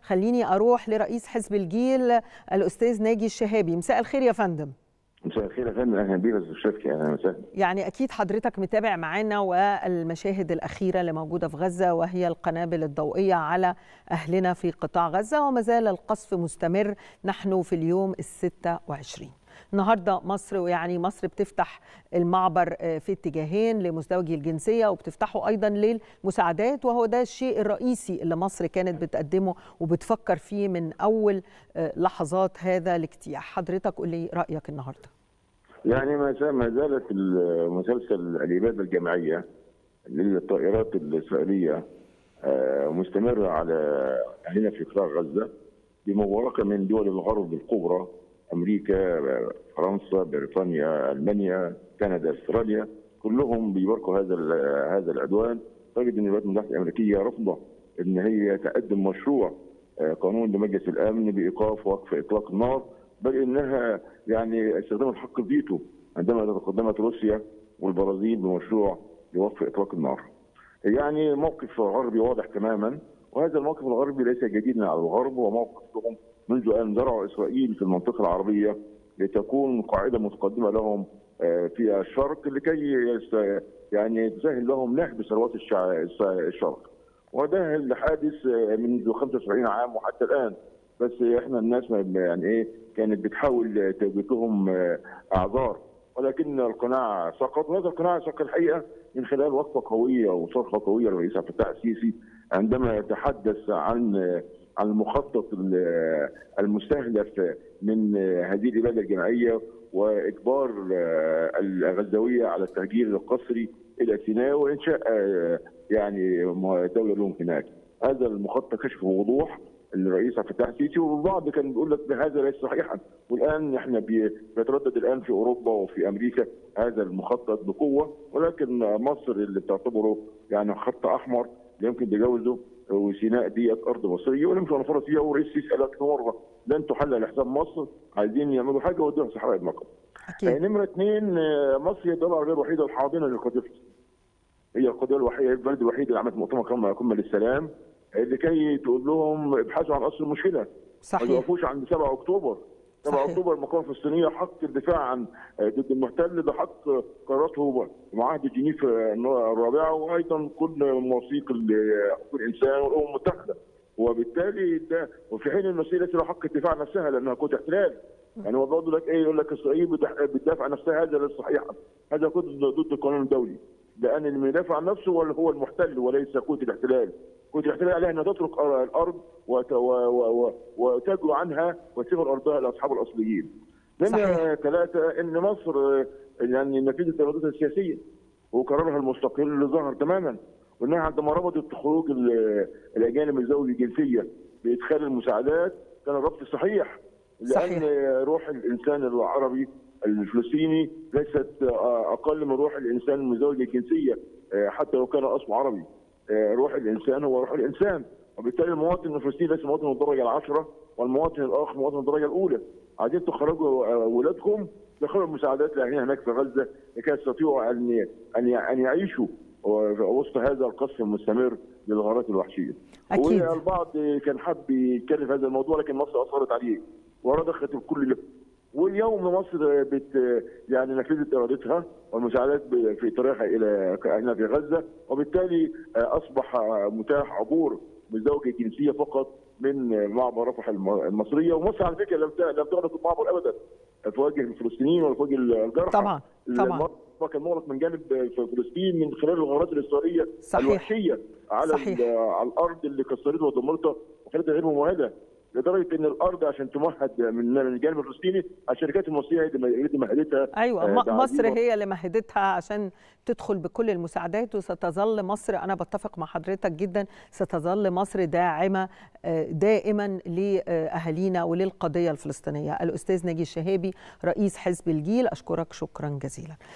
خليني اروح لرئيس حزب الجيل الاستاذ ناجي الشهابي مساء الخير يا فندم مساء الخير يا فندم اهلا بيك يا استاذ شفكي اهلا وسهلا يعني اكيد حضرتك متابع معانا والمشاهد الاخيره اللي موجوده في غزه وهي القنابل الضوئيه على اهلنا في قطاع غزه وما زال القصف مستمر نحن في اليوم ال 26 النهارده مصر ويعني مصر بتفتح المعبر في اتجاهين لمزدوجي الجنسيه وبتفتحه ايضا للمساعدات وهو ده الشيء الرئيسي اللي مصر كانت بتقدمه وبتفكر فيه من اول لحظات هذا الاجتياح حضرتك قول لي رايك النهارده يعني ما زالت مسلسل الاباده الجماعيه للطائرات الاسرائيليه مستمره على هنا في قطاع غزه بمباركه من دول الغرب الكبرى امريكا فرنسا بريطانيا المانيا كندا استراليا كلهم بيباركوا هذا هذا العدوان تجد ان الولايات المتحده الامريكيه رافضه ان هي تقدم مشروع قانون لمجلس الامن بايقاف وقف اطلاق النار بل انها يعني استخدمت حق الفيتو عندما تقدمت روسيا والبرازيل بمشروع لوقف اطلاق النار. يعني موقف غربي واضح تماما وهذا الموقف الغربي ليس جديدا على الغرب وموقف لهم منذ ان زرعوا اسرائيل في المنطقه العربيه لتكون قاعده متقدمه لهم في الشرق لكي يعني تسهل لهم نهب ثروات الشرق. وده الحادث منذ 75 عام وحتى الان بس احنا الناس يعني ايه كانت بتحاول توجد لهم اعذار ولكن القناع سقط وهذا القناع سقط الحقيقه من خلال وقفه قويه وصرخه قويه للرئيس عبد الفتاح السيسي عندما يتحدث عن عن المخطط المستهدف من هذه الاباده الجماعيه واجبار الغزاويه على التهجير القسري الى سيناء وانشاء يعني دوله لهم هناك. هذا المخطط كشف بوضوح الرئيس عبد الفتاح السيسي والبعض كان بيقول لك هذا ليس صحيحا والان احنا بيتردد الان في اوروبا وفي امريكا هذا المخطط بقوه ولكن مصر اللي بتعتبره يعني خط احمر لا يمكن تجاوزه وسيناء ديت ارض مصريه ولم يكن فرص فيها والرئيس السيسي قال لك مره لن تحل لحساب مصر عايزين يعملوا حاجه ودوها صحراء النقب. نمره اثنين مصر هي الدوله العربيه الوحيده الحاضنه للقذيفه. هي القضيه الوحيده البلد الوحيد اللي عملت مؤتمر قمه للسلام لكي تقول لهم ابحثوا عن اصل المشكله صحيح ما يقفوش عند 7 اكتوبر 7 اكتوبر المقاومه الفلسطينيه حق الدفاع عن ضد المحتل ده حق قراراته معاهده جنيف الرابعه وايضا كل مواثيق حقوق الانسان والامم المتحده وبالتالي ده وفي حين المسيره ليس له حق الدفاع عن نفسها لانها قوه احتلال يعني هو برضه لك ايه يقول لك اسرائيل بتدافع عن نفسها هذا ليس صحيحا هذا كله ضد القانون الدولي لان اللي بيدافع عن نفسه هو المحتل وليس قوه الاحتلال كنت الاحتلال عليها انها تترك الارض وتجرو عنها وتسيب ارضها لاصحاب الاصليين. نمرة ثلاثة ان مصر يعني نفذت ارادتها السياسية وقرارها المستقل اللي ظهر تماما وانها عندما رفضت خروج الاجانب ذوي الجنسية بادخال المساعدات كان الرفض صحيح لان صحيح. روح الانسان العربي الفلسطيني ليست اقل من روح الانسان المزوج الجنسيه حتى لو كان اصله عربي. روح الانسان هو روح الانسان وبالتالي المواطن الفلسطيني ليس مواطن من الدرجه العشره والمواطن الاخر مواطن من الدرجه الاولى عايزين تخرجوا اولادكم دخلوا المساعدات لاهلنا هناك في غزه لكي يستطيعوا ان ان ان يعيشوا وسط هذا القصف المستمر للغارات الوحشيه. اكيد والبعض كان حاب يتكلم في هذا الموضوع لكن مصر اصرت عليه ورضخت الكل له. واليوم مصر بت يعني نفذت ارادتها والمساعدات في طريقها الى هنا في غزه وبالتالي اصبح متاح عبور مزدوجه الجنسيه فقط من معبر رفح المصريه ومصر على فكره لم لم تغلق المعبر ابدا في وجه الفلسطينيين ولا في وجه الجرحى طبعا طبعا كان مغلق من جانب فلسطين من خلال الغارات الاسرائيليه صحيح. الوحشيه على صحيح. على الارض اللي كسرتها ودمرتها وخلتها غير ممهده لدرجه ان الارض عشان تمهد من الجانب الفلسطيني الشركات المصريه هي اللي مهدتها ايوه مصر هي اللي مهدتها عشان تدخل بكل المساعدات وستظل مصر انا بتفق مع حضرتك جدا ستظل مصر داعمه دائما لاهالينا وللقضيه الفلسطينيه الاستاذ ناجي الشهابي رئيس حزب الجيل اشكرك شكرا جزيلا